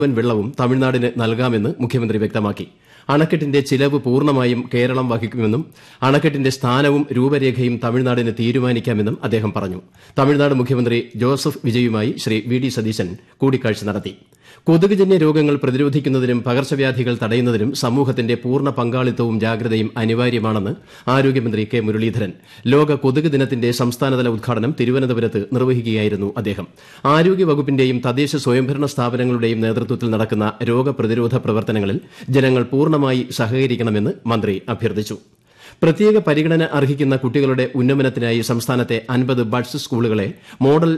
മുഴുവൻ വെള്ളവും തമിഴ്നാടിന് നൽകാമെന്ന് മുഖ്യമന്ത്രി വ്യക്തമാക്കി അണക്കെട്ടിന്റെ ചിലവ് പൂർണ്ണമായും കേരളം വഹിക്കുമെന്നും അണക്കെട്ടിന്റെ സ്ഥാനവും രൂപരേഖയും തമിഴ്നാടിന് തീരുമാനിക്കാമെന്നും അദ്ദേഹം പറഞ്ഞു തമിഴ്നാട് മുഖ്യമന്ത്രി ജോസഫ് വിജയുമായി ശ്രീ വി ഡി സതീശൻ കൂടിക്കാഴ്ച നടത്തി കൊതുകുജന്യ രോഗങ്ങൾ പ്രതിരോധിക്കുന്നതിനും പകർച്ചവ്യാധികൾ തടയുന്നതിനും സമൂഹത്തിന്റെ പൂർണ്ണ പങ്കാളിത്തവും ജാഗ്രതയും അനിവാര്യമാണെന്ന് ആരോഗ്യമന്ത്രി കെ മുരളീധരൻ ലോക കൊതുക് ദിനത്തിന്റെ സംസ്ഥാനതല ഉദ്ഘാടനം തിരുവനന്തപുരത്ത് നിർവഹിക്കുകയായിരുന്നു അദ്ദേഹം ആരോഗ്യവകുപ്പിന്റെയും തദ്ദേശ സ്വയംഭരണ സ്ഥാപനങ്ങളുടെയും നേതൃത്വത്തിൽ നടക്കുന്ന രോഗപ്രതിരോധ പ്രവർത്തനങ്ങളിൽ ജനങ്ങൾ പൂർണ്ണമായി സഹകരിക്കണമെന്ന് മന്ത്രി അഭ്യർത്ഥിച്ചു പ്രത്യേക പരിഗണന അർഹിക്കുന്ന കുട്ടികളുടെ ഉന്നമനത്തിനായി സംസ്ഥാനത്തെ അൻപത് ബഡ്സ് സ്കൂളുകളെ മോഡൽ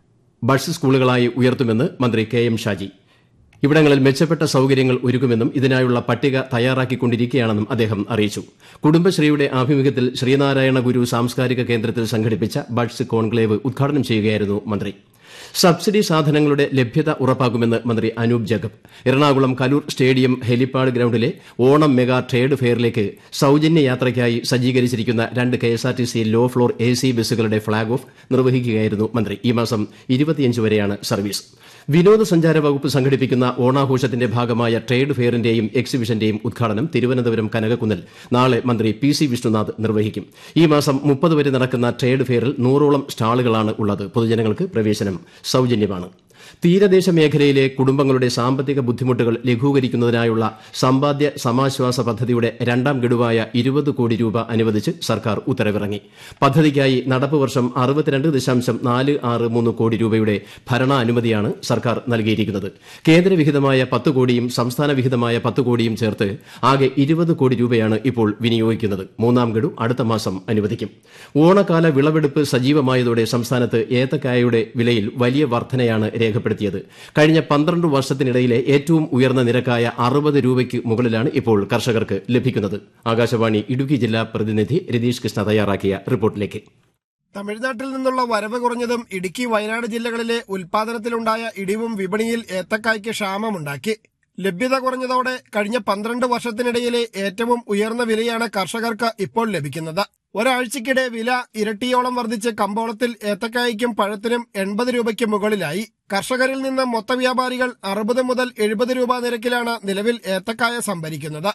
ബഡ്സ് സ്കൂളുകളായി ഉയർത്തുമെന്ന് മന്ത്രി കെ എം ഷാജി ഇവിടങ്ങളിൽ മെച്ചപ്പെട്ട സൌകര്യങ്ങൾ ഒരുക്കുമെന്നും ഇതിനായുള്ള പട്ടിക തയ്യാറാക്കിക്കൊണ്ടിരിക്കുകയാണെന്നും അദ്ദേഹം അറിയിച്ചു കുടുംബശ്രീയുടെ ആഭിമുഖ്യത്തിൽ ശ്രീനാരായണ ഗുരു സാംസ്കാരിക കേന്ദ്രത്തിൽ സംഘടിപ്പിച്ച ബഡ്സ് കോൺക്ലേവ് ഉദ്ഘാടനം ചെയ്യുകയായിരുന്നു മന്ത്രി സബ്സിഡി സാധനങ്ങളുടെ ലഭ്യത ഉറപ്പാക്കുമെന്ന് മന്ത്രി അനൂപ് ജേക്കബ് എറണാകുളം കലൂർ സ്റ്റേഡിയം ഹെലിപ്പാഡ് ഗ്രൌണ്ടിലെ ഓണം മെഗാ ട്രേഡ് ഫെയറിലേക്ക് സൌജന്യ യാത്രയ്ക്കായി സജ്ജീകരിച്ചിരിക്കുന്ന രണ്ട് KSRTC low floor A C ബസ്സുകളുടെ ഫ്ളാഗ് ഓഫ് നിർവഹിക്കുകയായിരുന്നു മന്ത്രി ഈ മാസം ഇരുപത്തിയഞ്ച് വരെയാണ് സർവീസ് വിനോദസഞ്ചാര വകുപ്പ് സംഘടിപ്പിക്കുന്ന ഓണാഘോഷത്തിന്റെ ഭാഗമായ ട്രേഡ് ഫെയറിന്റെയും എക്സിബിഷന്റെയും ഉദ്ഘാടനം തിരുവനന്തപുരം കനകക്കുന്നിൽ നാളെ മന്ത്രി പി സി വിഷ്ണുനാഥ് നിർവഹിക്കും ഈ മാസം മുപ്പത് വരെ നടക്കുന്ന ട്രേഡ് ഫെയറിൽ നൂറോളം സ്റ്റാളുകളാണ് ഉള്ളത് പൊതുജനങ്ങൾക്ക് പ്രവേശനം സൌജന്യമാണ് തീരദേശ മേഖലയിലെ കുടുംബങ്ങളുടെ സാമ്പത്തിക ബുദ്ധിമുട്ടുകൾ ലഘൂകരിക്കുന്നതിനായുള്ള സമ്പാദ്യ സമാശ്വാസ പദ്ധതിയുടെ രണ്ടാം ഗഡുവായ ഇരുപത് കോടി രൂപ അനുവദിച്ച് സർക്കാർ ഉത്തരവിറങ്ങി പദ്ധതിക്കായി നടപ്പ് വർഷം അറുപത്തിരണ്ട് ദശാംശം നാല് ആറ് മൂന്ന് കോടി രൂപയുടെ ഭരണാനുമതിയാണ് സർക്കാർ നൽകിയിരിക്കുന്നത് കേന്ദ്രവിഹിതമായ പത്ത് കോടിയും സംസ്ഥാന വിഹിതമായ പത്ത് കോടിയും ചേർത്ത് ആകെ ഇരുപത് കോടി രൂപയാണ് ഇപ്പോൾ വിനിയോഗിക്കുന്നത് മൂന്നാം ഗഡു അടുത്ത മാസം അനുവദിക്കും ഓണക്കാല വിളവെടുപ്പ് സജീവമായതോടെ സംസ്ഥാനത്ത് ഏത്തക്കായയുടെ വിലയിൽ വലിയ വർധനയാണ് രേഖപ്പെടുത്തിയത് കഴിഞ്ഞ പന്ത്രണ്ട് വർഷത്തിനിടയിലെ ഏറ്റവും ഉയർന്ന നിരക്കായ അറുപത് രൂപയ്ക്ക് മുകളിലാണ് ഇപ്പോൾ കർഷകർക്ക് ലഭിക്കുന്നത് ആകാശവാണി ഇടുക്കി ജില്ലാ പ്രതിനിധി രതീഷ് കൃഷ്ണ തയ്യാറാക്കിയ റിപ്പോർട്ടിലേക്ക് തമിഴ്നാട്ടിൽ നിന്നുള്ള വരവ് കുറഞ്ഞതും ഇടുക്കി വയനാട് ജില്ലകളിലെ ഉൽപാദനത്തിലുണ്ടായ ഇടിവും വിപണിയിൽ ഏത്തക്കായ്ക്ക് ക്ഷാമമുണ്ടാക്കി ലഭ്യത കുറഞ്ഞതോടെ കഴിഞ്ഞ പന്ത്രണ്ട് വർഷത്തിനിടയിലെ ഏറ്റവും ഉയർന്ന വിലയാണ് കർഷകർക്ക് ഇപ്പോൾ ലഭിക്കുന്നത് ഒരാഴ്ചക്കിടെ വില ഇരട്ടിയോളം വർദ്ധിച്ച് കമ്പോളത്തിൽ ഏത്തക്കായ്ക്കും പഴത്തിനും എൺപത് രൂപയ്ക്ക് മുകളിലായി കർഷകരിൽ നിന്ന് മൊത്ത വ്യാപാരികൾ അറുപത് മുതൽ എഴുപത് രൂപ നിരക്കിലാണ് നിലവിൽ ഏത്തക്കായ സംഭരിക്കുന്നത്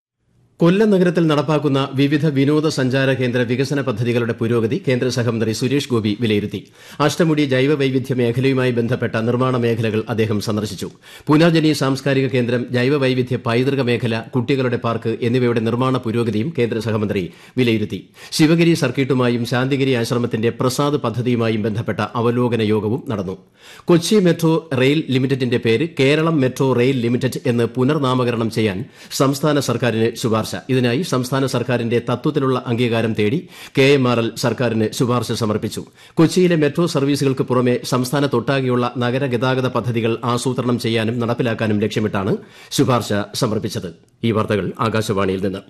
കൊല്ലം നഗരത്തിൽ നടപ്പാക്കുന്ന വിവിധ വിനോദസഞ്ചാര കേന്ദ്ര വികസന പദ്ധതികളുടെ പുരോഗതി കേന്ദ്ര സഹമന്ത്രി സുരേഷ് ഗോപി വിലയിരുത്തി അഷ്ടമുടി ജൈവ വൈവിധ്യ മേഖലയുമായി ബന്ധപ്പെട്ട നിർമ്മാണ മേഖലകൾ അദ്ദേഹം സന്ദർശിച്ചു പുനർജനി സാംസ്കാരിക കേന്ദ്രം ജൈവ വൈവിധ്യ പൈതൃക മേഖല കുട്ടികളുടെ പാർക്ക് എന്നിവയുടെ നിർമ്മാണ പുരോഗതിയും കേന്ദ്ര സഹമന്ത്രി വിലയിരുത്തി ശിവഗിരി സർക്കിട്ടുമായും ശാന്തിഗിരി ആശ്രമത്തിന്റെ പ്രസാദ് പദ്ധതിയുമായും ബന്ധപ്പെട്ട അവലോകന യോഗവും നടന്നു കൊച്ചി മെട്രോ റെയിൽ ലിമിറ്റഡിന്റെ പേര് കേരളം മെട്രോ റെയിൽ ലിമിറ്റഡ് എന്ന് പുനർനാമകരണം ചെയ്യാൻ സംസ്ഥാന സർക്കാരിന് ശുപാർശ ഇതിനായി സംസ്ഥാന സർക്കാരിന്റെ തത്വത്തിലുള്ള അംഗീകാരം തേടി കെ എം ആർ എൽ സർക്കാരിന് ശുപാർശ സമർപ്പിച്ചു കൊച്ചിയിലെ മെട്രോ സർവീസുകൾക്ക് പുറമെ സംസ്ഥാനത്തൊട്ടാകെയുള്ള നഗര ഗതാഗത പദ്ധതികൾ ആസൂത്രണം ചെയ്യാനും നടപ്പിലാക്കാനും ലക്ഷ്യമിട്ടാണ് ശുപാർശ സമർപ്പിച്ചത് ഈ വാർത്തകൾ ആകാശവാണിയിൽ നിന്ന്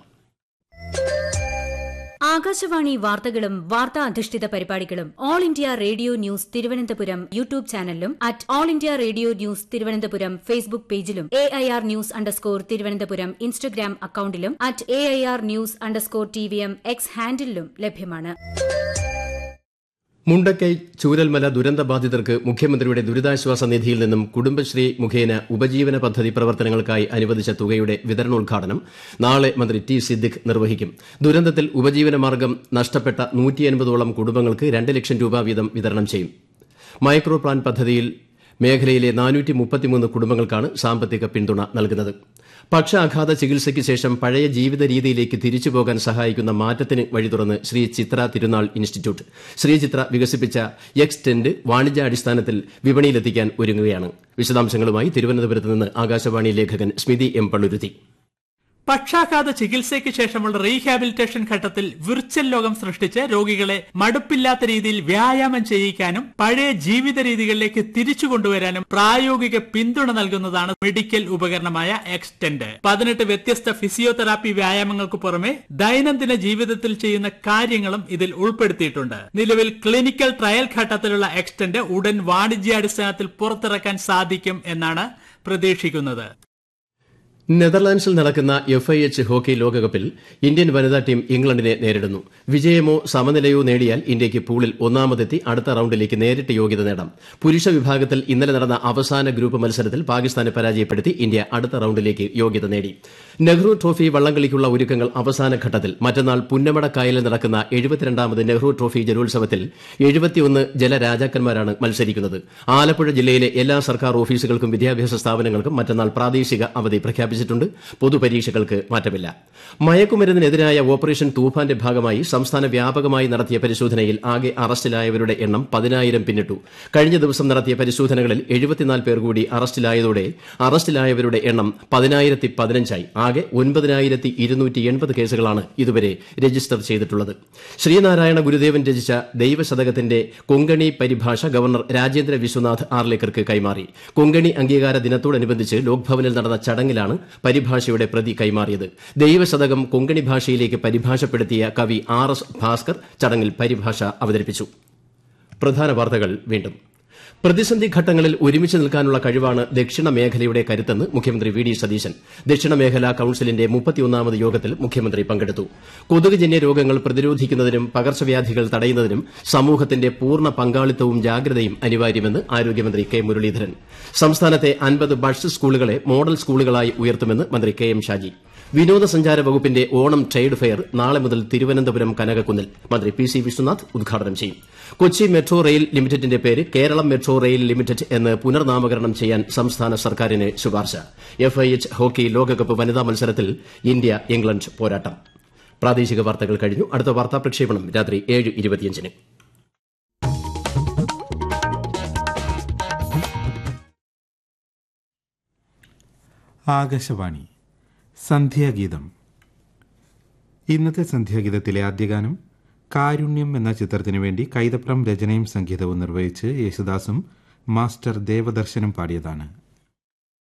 ആകാശവാണി വാർത്തകളും വാർത്താ അധിഷ്ഠിത പരിപാടികളും all India radio news Thiruvananthapuram YouTube ചാനലിലും at all India radio news Thiruvananthapuram Facebook പേജിലും A I R news underscore Thiruvananthapuram Instagram അക്കൌണ്ടിലും at A I R news underscore T V M X ഹാൻഡിലും ലഭ്യമാണ് മുണ്ടക്കൈ ചൂരൽമല ദുരന്തബാധിതർക്ക് മുഖ്യമന്ത്രിയുടെ ദുരിതാശ്വാസ നിധിയിൽ നിന്നും കുടുംബശ്രീ മുഖേന ഉപജീവന പദ്ധതി പ്രവർത്തനങ്ങൾക്കായി അനുവദിച്ച തുകയുടെ വിതരണോദ്ഘാടനം നാളെ മന്ത്രി ടി സിദ്ദിഖ് നിർവഹിക്കും ദുരന്തത്തിൽ ഉപജീവന മാർഗം നഷ്ടപ്പെട്ട നൂറ്റിയൻപതോളം കുടുംബങ്ങൾക്ക് രണ്ട് ലക്ഷം രൂപ വീതം വിതരണം ചെയ്യും മൈക്രോ പ്ലാൻ പദ്ധതിയിൽ മേഖലയിലെ നാനൂറ്റി മുപ്പത്തിമൂന്ന് കുടുംബങ്ങൾക്കാണ് സാമ്പത്തിക പിന്തുണ നൽകുന്നത് പക്ഷാഘാത ചികിത്സയ്ക്ക് ശേഷം പഴയ ജീവിത രീതിയിലേക്ക് തിരിച്ചുപോകാൻ സഹായിക്കുന്ന മാറ്റത്തിന് വഴി തുറന്ന് ശ്രീ ചിത്ര തിരുനാൾ ഇൻസ്റ്റിറ്റ്യൂട്ട് ശ്രീ ചിത്ര വികസിപ്പിച്ച എക്സ് ടെന്റ് വാണിജ്യാടിസ്ഥാനത്തിൽ വിപണിയിലെത്തിക്കാൻ ഒരുങ്ങുകയാണ് വിശദാംശങ്ങളുമായി തിരുവനന്തപുരത്ത് നിന്ന് ആകാശവാണി ലേഖകൻ സ്മിതി എം പള്ളുരുത്തി പക്ഷാഘാത ചികിത്സയ്ക്ക് ശേഷമുള്ള റീഹാബിലിറ്റേഷൻ ഘട്ടത്തിൽ വിർച്വൽ ലോകം സൃഷ്ടിച്ച് രോഗികളെ മടുപ്പില്ലാത്ത രീതിയിൽ വ്യായാമം ചെയ്യിക്കാനും പഴയ ജീവിത രീതികളിലേക്ക് തിരിച്ചു കൊണ്ടുവരാനും പ്രായോഗിക പിന്തുണ നൽകുന്നതാണ് മെഡിക്കൽ ഉപകരണമായ എക്സ്റ്റെൻഡ് പതിനെട്ട് വ്യത്യസ്ത ഫിസിയോതെറാപ്പി വ്യായാമങ്ങൾക്ക് പുറമെ ദൈനംദിന ജീവിതത്തിൽ ചെയ്യുന്ന കാര്യങ്ങളും ഇതിൽ ഉൾപ്പെടുത്തിയിട്ടുണ്ട് നിലവിൽ ക്ലിനിക്കൽ ട്രയൽ ഘട്ടത്തിലുള്ള എക്സ്റ്റെൻഡ് ഉടൻ വാണിജ്യാടിസ്ഥാനത്തിൽ പുറത്തിറക്കാൻ സാധിക്കും എന്നാണ് പ്രതീക്ഷിക്കുന്നത് നെതർലാൻഡ്സിൽ നടക്കുന്ന എഫ് ഐ എച്ച് ഹോക്കി ലോകകപ്പിൽ ഇന്ത്യൻ വനിതാ ടീം ഇംഗ്ലണ്ടിനെ നേരിടുന്നു വിജയമോ സമനിലയോ നേടിയാൽ ഇന്ത്യയ്ക്ക് പൂളിൽ ഒന്നാമതെത്തി അടുത്ത റൌണ്ടിലേക്ക് നേരിട്ട് യോഗ്യത നേടാം പുരുഷ വിഭാഗത്തിൽ ഇന്നലെ നടന്ന അവസാന ഗ്രൂപ്പ് മത്സരത്തിൽ പാകിസ്ഥാനെ പരാജയപ്പെടുത്തി ഇന്ത്യ അടുത്ത റൌണ്ടിലേക്ക് യോഗ്യത നേടി നെഹ്റു ട്രോഫി വള്ളംകളിക്കുള്ള ഒരുക്കങ്ങൾ അവസാന ഘട്ടത്തിൽ മറ്റന്നാൾ പുന്നമട കായലിൽ നടക്കുന്ന എഴുപത്തിരണ്ടാമത് നെഹ്റു ട്രോഫി ജലോത്സവത്തിൽ എഴുപത്തിയൊന്ന് ജലരാജാക്കന്മാരാണ് മത്സരിക്കുന്നത് ആലപ്പുഴ ജില്ലയിലെ എല്ലാ സർക്കാർ ഓഫീസുകൾക്കും വിദ്യാഭ്യാസ സ്ഥാപനങ്ങൾക്കും മറ്റന്നാൾ പ്രാദേശിക അവധി പ്രഖ്യാപിച്ചിട്ടുണ്ട് പൊതുപരീക്ഷകൾക്ക് മാറ്റമില്ല മയക്കുമരുന്നിനെതിരായ ഓപ്പറേഷൻ തൂഫാന്റെ ഭാഗമായി സംസ്ഥാന വ്യാപകമായി നടത്തിയ പരിശോധനയിൽ ആകെ അറസ്റ്റിലായവരുടെ എണ്ണം പതിനായിരം പിന്നിട്ടു കഴിഞ്ഞ ദിവസം നടത്തിയ പരിശോധനകളിൽ എഴുപത്തിനാല് പേർ കൂടി അറസ്റ്റിലായതോടെ അറസ്റ്റിലായവരുടെ എണ്ണം പതിനായിരത്തി പതിനഞ്ചായി ആകെ ഒൻപതിനായിരത്തി ഇരുന്നൂറ്റി എൺപത് കേസുകളാണ് ഇതുവരെ രജിസ്റ്റർ ചെയ്തിട്ടുള്ളത് ശ്രീനാരായണ ഗുരുദേവൻ രചിച്ച ദൈവശതകത്തിന്റെ കൊങ്കണി പരിഭാഷ ഗവർണർ രാജേന്ദ്ര വിശ്വനാഥ് ആർലേക്കർക്ക് കൈമാറി കൊങ്കണി അംഗീകാര ദിനത്തോടനുബന്ധിച്ച് ലോക്ഭവനിൽ നടന്ന ചടങ്ങിലാണ് പരിഭാഷയുടെ പ്രതി കൈമാറിയത് ദൈവശതകം കൊങ്കണി ഭാഷയിലേക്ക് പരിഭാഷപ്പെടുത്തിയ കവി ആർ എസ് ഭാസ്കർ ചടങ്ങിൽ പരിഭാഷ അവതരിപ്പിച്ചു പ്രധാന വാർത്തകൾ വീണ്ടും പ്രതിസന്ധി ഘട്ടങ്ങളിൽ ഒരുമിച്ച് നിൽക്കാനുള്ള കഴിവാണ് ദക്ഷിണ മേഖലയുടെ കരുത്തെന്ന് മുഖ്യമന്ത്രി വി ഡി സതീശൻ ദക്ഷിണ മേഖലാ കൌൺസിലിന്റെ മുപ്പത്തിയൊന്നാമത് യോഗത്തിൽ മുഖ്യമന്ത്രി പങ്കെടുത്തു കൊതുകുജന്യ രോഗങ്ങൾ പ്രതിരോധിക്കുന്നതിനും പകർച്ചവ്യാധികൾ തടയുന്നതിനും സമൂഹത്തിന്റെ പൂർണ്ണ പങ്കാളിത്തവും ജാഗ്രതയും അനിവാര്യമെന്ന് ആരോഗ്യമന്ത്രി കെ മുരളീധരൻ സംസ്ഥാനത്തെ അൻപത് ബഡ്സ് സ്കൂളുകളെ മോഡൽ സ്കൂളുകളായി ഉയർത്തുമെന്ന് മന്ത്രി കെ എം ഷാജി വിനോദസഞ്ചാര വകുപ്പിന്റെ ഓണം ട്രേഡ് ഫെയർ നാളെ മുതൽ തിരുവനന്തപുരം കനകക്കുന്നിൽ മന്ത്രി പി സി വിശ്വനാഥ് ഉദ്ഘാടനം ചെയ്യും കൊച്ചി മെട്രോ റെയിൽ ലിമിറ്റഡിന്റെ പേര് കേരളം മെട്രോ റെയിൽ ലിമിറ്റഡ് എന്ന് പുനർനാമകരണം ചെയ്യാൻ സംസ്ഥാന സർക്കാരിന് ശുപാർശ എഫ്ഐഎച്ച് ഹോക്കി ലോകകപ്പ് വനിതാ മത്സരത്തിൽ ഇന്ത്യ ഇംഗ്ലണ്ട് പോരാട്ടം പ്രാദേശിക വാർത്തകൾ കഴിഞ്ഞു അടുത്ത വാർത്താ പ്രക്ഷേപണം രാത്രി ഏഴ് ഇരുപത്തിയഞ്ചിന് ആകാശവാണി സന്ധ്യാഗീതം ഇന്നത്തെ സന്ധ്യാഗീതത്തിലെ ആദ്യഗാനം കാരുണ്യം എന്ന ചിത്രത്തിനു വേണ്ടി കൈതപ്രം രചനയും സംഗീതവും നിർവഹിച്ച് യേശുദാസും മാസ്റ്റർ ദേവദർശനും പാടിയതാണ്